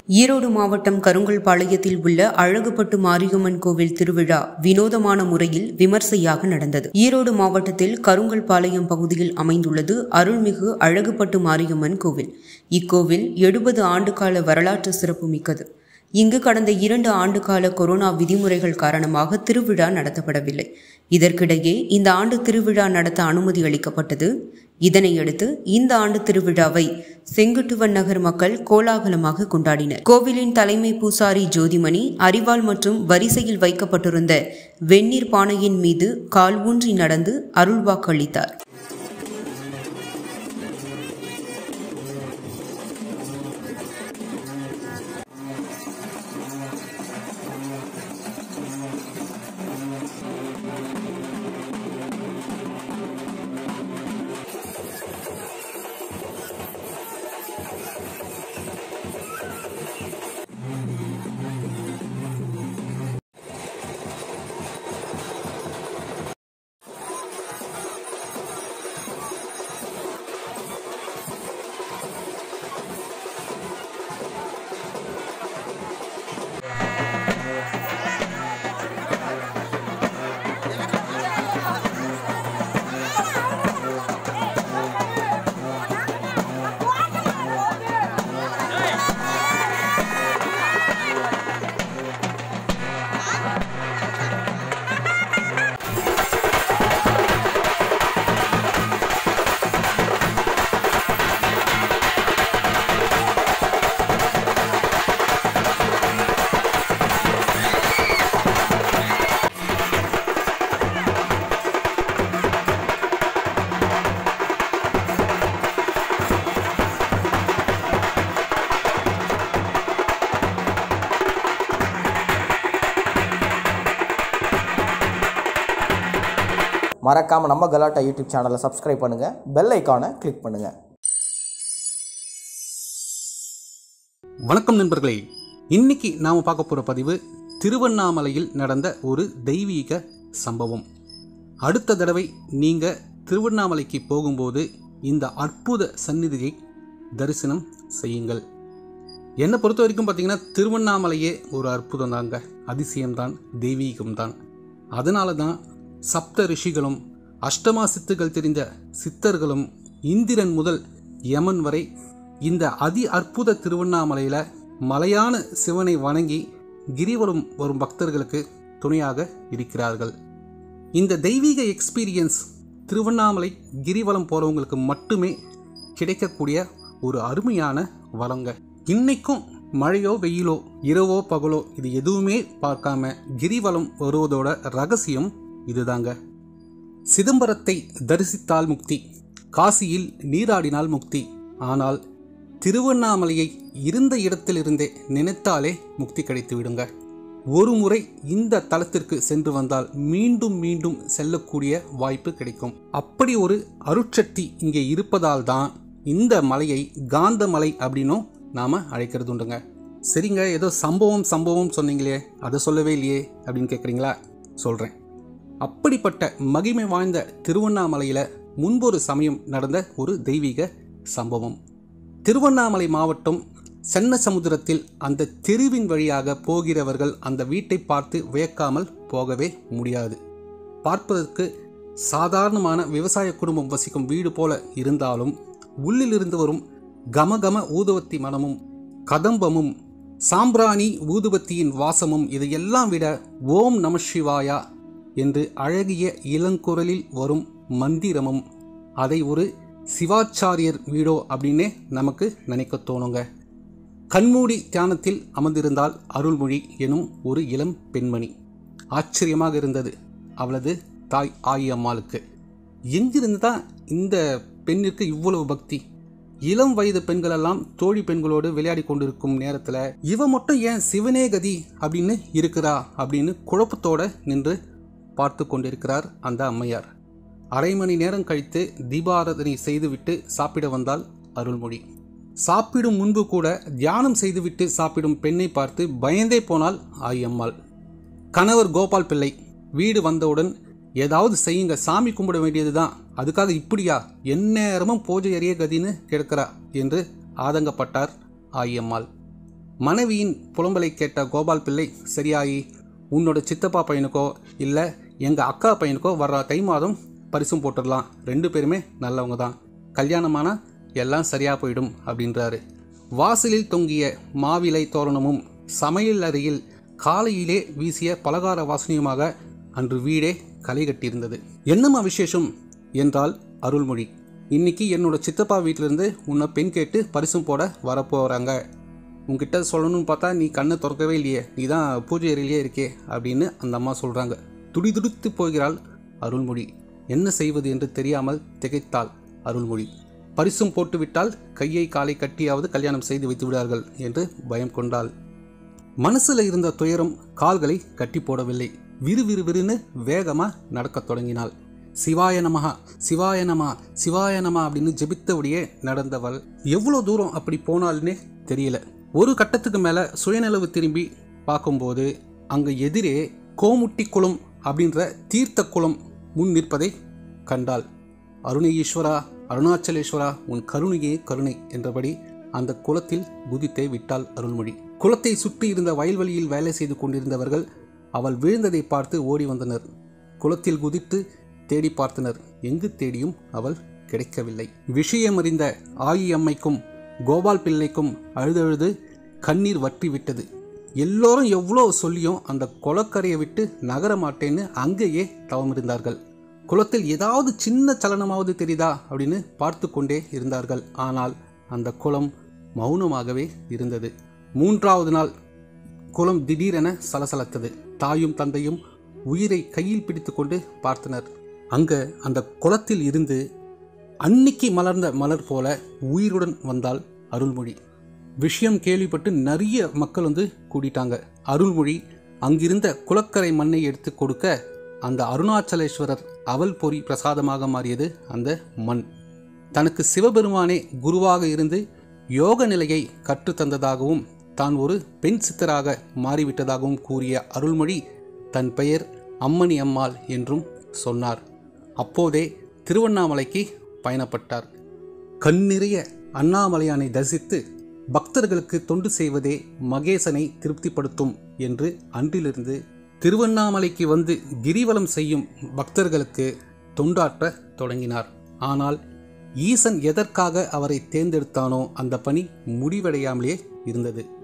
ஈரோடு மாவட்டம் கருங்கல்பாளையத்தில் உள்ள அழகுப்பட்டு மாரியம்மன் கோவில் திருவிழா வினோதமான முறையில் விமர்சையாக நடந்தது ஈரோடு மாவட்டத்தில் கருங்கல்பாளையம் பகுதியில் அமைந்துள்ளது அருள்மிகு அழகுப்பட்டு மாரியம்மன் கோவில் இக்கோவில் எழுபது ஆண்டுகால வரலாற்று சிறப்பு மிக்கது இங்கு கடந்த இரண்டு ஆண்டுகால கொரோனா விதிமுறைகள் காரணமாக திருவிழா நடத்தப்படவில்லை இதற்கிடையே இந்த ஆண்டு திருவிழா நடத்த அனுமதி அளிக்கப்பட்டது இதனையடுத்து இந்த ஆண்டு திருவிழாவை செங்குட்டுவன் நகர் மக்கள் கோலாகலமாக கொண்டாடினர் கோவிலின் தலைமை பூசாரி ஜோதிமணி அரிவாள் மற்றும் வரிசையில் வைக்கப்பட்டிருந்த வெந்நீர் பானையின் மீது கால் ஊன்றி நடந்து அருள்வாக்கு அளித்தார் மறக்காமல் நம்ம கலாட்டா யூடியூப் சேனலை சப்ஸ்கிரைப் பண்ணுங்கள் பெல் ஐக்கானை கிளிக் பண்ணுங்கள் வணக்கம் நண்பர்களே இன்னைக்கு நாம பார்க்க போற பதிவு திருவண்ணாமலையில் நடந்த ஒரு தெய்வீக சம்பவம் அடுத்த தடவை நீங்க திருவண்ணாமலைக்கு போகும்போது இந்த அற்புத சந்நிதியை தரிசனம் செய்யுங்கள் என்னை பொறுத்த வரைக்கும் பார்த்தீங்கன்னா திருவண்ணாமலையே ஒரு அற்புதம் தாங்க அதிசயம்தான் தெய்வீகம்தான் அதனால தான் சப்த ரிஷிகளும் அஷ்டமா சித்துகள் தெரிந்த சித்தர்களும் இந்திரன் முதல் யமன் வரை இந்த அதி அற்புத திருவண்ணாமலையில் மலையான சிவனை வணங்கி கிரிவலம் வரும் பக்தர்களுக்கு துணையாக இருக்கிறார்கள் இந்த தெய்வீக எக்ஸ்பீரியன்ஸ் திருவண்ணாமலை கிரிவலம் போகிறவங்களுக்கு மட்டுமே கிடைக்கக்கூடிய ஒரு அருமையான வளங்க இன்னைக்கும் மழையோ வெயிலோ இரவோ பகலோ இது எதுவுமே பார்க்காம கிரிவலம் வருவதோட ரகசியம் இதுதாங்க சிதம்பரத்தை தரிசித்தால் முக்தி காசியில் நீராடினால் முக்தி ஆனால் திருவண்ணாமலையை இருந்த இடத்திலிருந்தே நினைத்தாலே முக்தி கிடைத்து விடுங்க ஒரு முறை இந்த தலத்திற்கு சென்று வந்தால் மீண்டும் மீண்டும் செல்லக்கூடிய வாய்ப்பு கிடைக்கும் அப்படி ஒரு அருட்சக்தி இங்கே இருப்பதால் தான் இந்த மலையை காந்த மலை அப்படின்னும் நாம அழைக்கிறது உண்டுங்க சரிங்க ஏதோ சம்பவம் சம்பவம் சொன்னீங்களே அதை சொல்லவே இல்லையே அப்படின்னு கேட்குறீங்களா சொல்கிறேன் அப்படிப்பட்ட மகிமை வாய்ந்த திருவண்ணாமலையில் முன்பொரு சமயம் நடந்த ஒரு தெய்வீக சம்பவம் திருவண்ணாமலை மாவட்டம் சென்ன சமுத்திரத்தில் அந்த தெருவின் வழியாக போகிறவர்கள் அந்த வீட்டை பார்த்து வியக்காமல் போகவே முடியாது பார்ப்பதற்கு சாதாரணமான விவசாய குடும்பம் வசிக்கும் வீடு போல இருந்தாலும் உள்ளிலிருந்து வரும் கமகம ஊதுவத்தி மனமும் கதம்பமும் சாம்பிராணி ஊதுவத்தியின் வாசமும் இதையெல்லாம் விட ஓம் நம சிவாயா என்று அழகிய இளங்குரலில் வரும் மந்திரமும் அதை ஒரு சிவாச்சாரியர் வீடோ அப்படின்னே நமக்கு நினைக்க தோணுங்க கண்மூடி தியானத்தில் அமர்ந்திருந்தால் அருள்மொழி எனும் ஒரு இளம் பெண்மணி ஆச்சரியமாக இருந்தது அவளது தாய் ஆயம்மாளுக்கு எங்கிருந்து தான் இந்த பெண்ணிற்கு இவ்வளவு பக்தி இளம் வயது பெண்களெல்லாம் தோழி பெண்களோடு விளையாடி கொண்டிருக்கும் நேரத்தில் இவ மட்டும் ஏன் சிவனே கதி அப்படின்னு இருக்கிறா அப்படின்னு குழப்பத்தோட நின்று பார்த்து கொண்டிருக்கிறார் அந்த அம்மையார் அரை மணி நேரம் கழித்து தீபாராதனை செய்துவிட்டு சாப்பிட வந்தால் அருள்மொழி சாப்பிடும் முன்பு கூட தியானம் செய்துவிட்டு சாப்பிடும் பெண்ணை பார்த்து பயந்தே போனாள் ஆயம்மாள் கணவர் கோபால் பிள்ளை வீடு வந்தவுடன் ஏதாவது செய்யுங்க சாமி கும்பிட வேண்டியதுதான் அதுக்காக இப்படியா எந்நேரமும் பூஜை அறிய கதின்னு கிடக்கிறா என்று ஆதங்கப்பட்டார் ஆயம்மாள் மனைவியின் புலம்பலை கேட்ட கோபால் பிள்ளை சரியாயி உன்னோட சித்தப்பா பையனுக்கோ இல்லை எங்கள் அக்கா பையனுக்கோ வர்ற தை மாதம் பரிசும் போட்டுடலாம் ரெண்டு பேருமே நல்லவங்க தான் கல்யாணமானா எல்லாம் சரியாக போயிடும் அப்படின்றாரு வாசலில் தொங்கிய மாவிலை தோரணமும் சமையல் அறையில் காலையிலே வீசிய பலகார வாசனையுமாக அன்று வீடே களை கட்டியிருந்தது என்னம்மா விசேஷம் என்றால் அருள்மொழி இன்னைக்கு என்னோட சித்தப்பா வீட்டிலிருந்து உன்னை பெண் கேட்டு பரிசும் போட வரப்போகிறாங்க உன்கிட்ட சொல்லணும்னு பார்த்தா நீ கண்ணை திறக்கவே இல்லையே நீ தான் பூஜை அறையிலே இருக்கே அப்படின்னு அந்த அம்மா சொல்கிறாங்க துடிதுடித்து போகிறாள் அருள்மொழி என்ன செய்வது என்று தெரியாமல் திகைத்தாள் அருள்மொழி பரிசும் போட்டுவிட்டால் கையை காலை கட்டியாவது கல்யாணம் செய்து வைத்து விடார்கள் என்று பயம் கொண்டாள் மனசுல இருந்த துயரம் கால்களை கட்டி போடவில்லை விறுவிறுவிறுன்னு வேகமா நடக்கத் தொடங்கினாள் சிவாய நமஹா சிவாய நமா சிவாய நமா அப்படின்னு ஜெபித்தபடியே நடந்தவள் எவ்வளோ தூரம் அப்படி போனாள்னே தெரியல ஒரு கட்டத்துக்கு மேல சுயநலவு திரும்பி பார்க்கும்போது அங்க எதிரே கோமுட்டி குளம் அப்படின்ற தீர்த்த குளம் முன் நிற்பதை கண்டாள் அருணை ஈஸ்வரா அருணாச்சலேஸ்வரா உன் கருணையே கருணை என்றபடி அந்த குளத்தில் குதித்தே விட்டாள் அருள்மொழி குளத்தை சுற்றி இருந்த வயல்வெளியில் வேலை செய்து கொண்டிருந்தவர்கள் அவள் விழுந்ததை பார்த்து ஓடி வந்தனர் குளத்தில் குதித்து தேடி பார்த்தனர் எங்கு தேடியும் அவள் கிடைக்கவில்லை விஷயம் அறிந்த ஆயி அம்மைக்கும் கோபால் பிள்ளைக்கும் அழுதழுது கண்ணீர் வற்றி விட்டது எல்லோரும் எவ்வளோ சொல்லியும் அந்த குளக்கரையை விட்டு நகர மாட்டேன்னு அங்கேயே தவம் இருந்தார்கள் குளத்தில் ஏதாவது சின்ன சலனமாவது தெரியுதா அப்படின்னு பார்த்து கொண்டே இருந்தார்கள் ஆனால் அந்த குளம் மௌனமாகவே இருந்தது மூன்றாவது நாள் குளம் திடீரென சலசலத்தது தாயும் தந்தையும் உயிரை கையில் பிடித்துக்கொண்டு பார்த்தனர் அங்க அந்த குளத்தில் இருந்து அன்னிக்கு மலர்ந்த மலர் போல உயிருடன் வந்தாள் அருள்மொழி விஷயம் கேள்விப்பட்டு நிறைய மக்கள் வந்து கூடிட்டாங்க அருள்மொழி அங்கிருந்த குளக்கரை மண்ணை எடுத்து கொடுக்க அந்த அருணாச்சலேஸ்வரர் அவல் பொறி பிரசாதமாக மாறியது அந்த மண் தனக்கு சிவபெருமானே குருவாக இருந்து யோக நிலையை கற்றுத்தந்ததாகவும் தான் ஒரு பெண் சித்தராக மாறிவிட்டதாகவும் கூறிய அருள்மொழி தன் பெயர் அம்மணி அம்மாள் என்றும் சொன்னார் அப்போதே திருவண்ணாமலைக்கு பயணப்பட்டார் கண்ணிறைய அண்ணாமலையானை தரிசித்து பக்தர்களுக்கு தொண்டு செய்வதே மகேசனை திருப்திப்படுத்தும் என்று அன்றிலிருந்து திருவண்ணாமலைக்கு வந்து கிரிவலம் செய்யும் பக்தர்களுக்கு தொண்டாற்ற தொடங்கினார் ஆனால் ஈசன் எதற்காக அவரை தேர்ந்தெடுத்தானோ அந்த பணி முடிவடையாமலே இருந்தது